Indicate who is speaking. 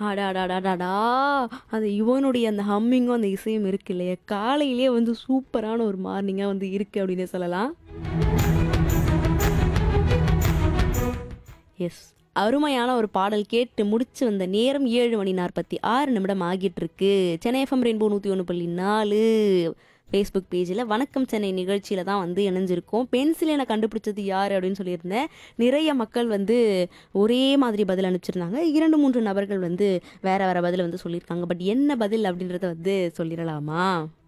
Speaker 1: அடாடாடாடாடா! அந்த யுவனுடைய அந்த ஹம்மிங்கும், அந்த இசையும் இருக்கு இல்லையா? காலையிலேயே வந்து சூப்பரான ஒரு மார்னிங்கா வந்து இருக்கு அப்டின்னே சொல்லலாம். எஸ். அருமையான ஒரு பாடல் கேட்டு முடிச்சு வந்த நேரம் 7 மணி 46 நிமிடம் ஆகிட்டிருக்கு. சென்னை எஃப்எம் ரெயின்போ 101.4 ஃபேஸ்புக் பேஜில வணக்கம் சென்னை நிகழ்ச்சியில தான் வந்து இணைஞ்சிருக்கோம். பென்சில் என கண்டுபிடிச்சது யாரு அப்படின்னு சொல்லியிருந்தேன். நிறைய மக்கள் வந்து ஒரே மாதிரி பதில் அனுப்பிச்சிருந்தாங்க. 2, 3 நபர்கள் வந்து வேற வேற பதில் வந்து சொல்லியிருக்காங்க. பட் என்ன பதில் அப்படின்றத வந்து சொல்லிறலாமா?